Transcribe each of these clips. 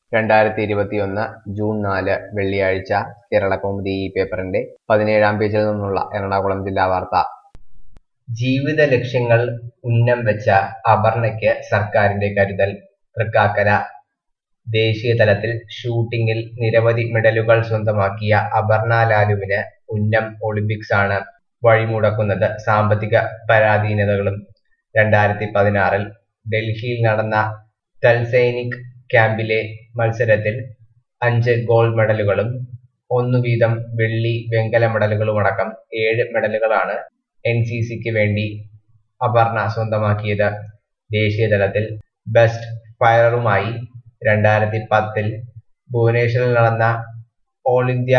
രണ്ടായിരത്തി ഇരുപത്തിയൊന്ന് ജൂൺ നാല് വെള്ളിയാഴ്ച കേരളകൗമുദി ഈ പേപ്പറിന്റെ പതിനേഴാം പേജിൽ നിന്നുള്ള എറണാകുളം ജില്ലാ വാർത്ത ജീവിത ലക്ഷ്യങ്ങൾ ഉന്നം വെച്ച അപർണയ്ക്ക് സർക്കാരിന്റെ കരുതൽ തൃക്കാക്കര ദേശീയ തലത്തിൽ ഷൂട്ടിംഗിൽ നിരവധി മെഡലുകൾ സ്വന്തമാക്കിയ അപർണ ലാലുവിന് ഉന്നം ഒളിമ്പിക്സ് ആണ് വഴിമുടക്കുന്നത് സാമ്പത്തിക പരാധീനതകളും രണ്ടായിരത്തി പതിനാറിൽ ഡൽഹിയിൽ നടന്ന തൽസൈനിക് ക്യാമ്പിലെ മത്സരത്തിൽ അഞ്ച് ഗോൾഡ് മെഡലുകളും ഒന്നു വീതം വെള്ളി വെങ്കല മെഡലുകളുമടക്കം ഏഴ് മെഡലുകളാണ് എൻ സി സിക്ക് വേണ്ടി അപർണ സ്വന്തമാക്കിയത് ദേശീയ തലത്തിൽ ബെസ്റ്റ് ഫയറുമായി രണ്ടായിരത്തി പത്തിൽ ഭുവനേശ്വറിൽ നടന്ന all India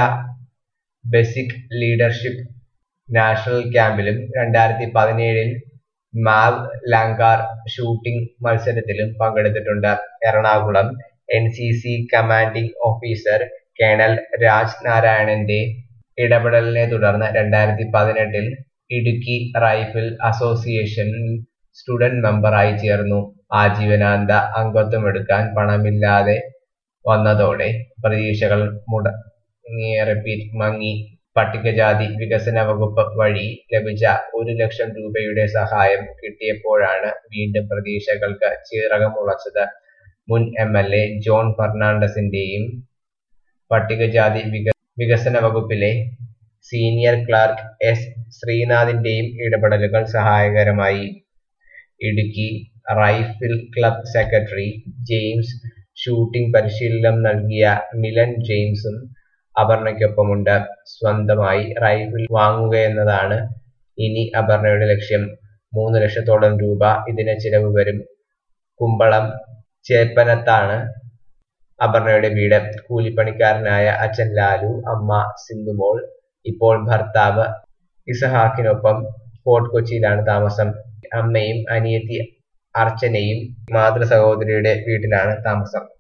basic leadership national ക്യാമ്പിലും രണ്ടായിരത്തി പതിനേഴിൽ മാവ് ലാങ്കാർ ഷൂട്ടിംഗ് മത്സരത്തിലും പങ്കെടുത്തിട്ടുണ്ട് Ernakulam N C C commanding officer colonel Raj നാരായണന്റെ ഇടപെടലിനെ തുടർന്ന് രണ്ടായിരത്തി പതിനെട്ടിൽ ഇടുക്കി റൈഫിൾ അസോസിയേഷനിൽ സ്റ്റുഡന്റ് മെമ്പറായി ചേർന്നു ആജീവനാന്ത അംഗത്വമെടുക്കാൻ പണമില്ലാതെ വന്നതോടെ പ്രതീക്ഷകൾ മുടങ്ങിയ റിപ്പീറ്റ് മങ്ങി പട്ടികജാതി വികസന വകുപ്പ് വഴി ലഭിച്ച ഒരു ലക്ഷം രൂപയുടെ സഹായം കിട്ടിയപ്പോഴാണ് വീണ്ടും പ്രതീക്ഷകൾക്ക് ചിറകമുളച്ചത് മുൻ എം എൽ എ ജോൺ ഫെർണാണ്ടസിന്റെയും പട്ടികജാതി വിക വികസന വകുപ്പിലെ സീനിയർ ക്ലാർക്ക് എസ് ശ്രീനാഥിന്റെയും ഇടപെടലുകൾ സഹായകരമായി Idukki rifle club secretary James shooting പരിശീലനം നൽകിയ മിലൻ ജെയിംസും അപർണയ്ക്കൊപ്പമുണ്ട് സ്വന്തമായി റൈഫിൾ വാങ്ങുകയെന്നതാണ് ഇനി അപർണയുടെ ലക്ഷ്യം മൂന്ന് ലക്ഷത്തോളം രൂപ ഇതിന് ചിലവ് വരും കുമ്പളം ചേപ്പനത്താണ് അപർണയുടെ വീട് കൂലിപ്പണിക്കാരനായ അച്ഛൻ ലാലു അമ്മ സിന്ധുമോൾ ഇപ്പോൾ ഭർത്താവ് ഇസഹാക്കിനൊപ്പം ഫോർട്ട് കൊച്ചിയിലാണ് താമസം അമ്മയും അനിയത്തി അർച്ചനയും മാതൃ സഹോദരിയുടെ വീട്ടിലാണ് താമസം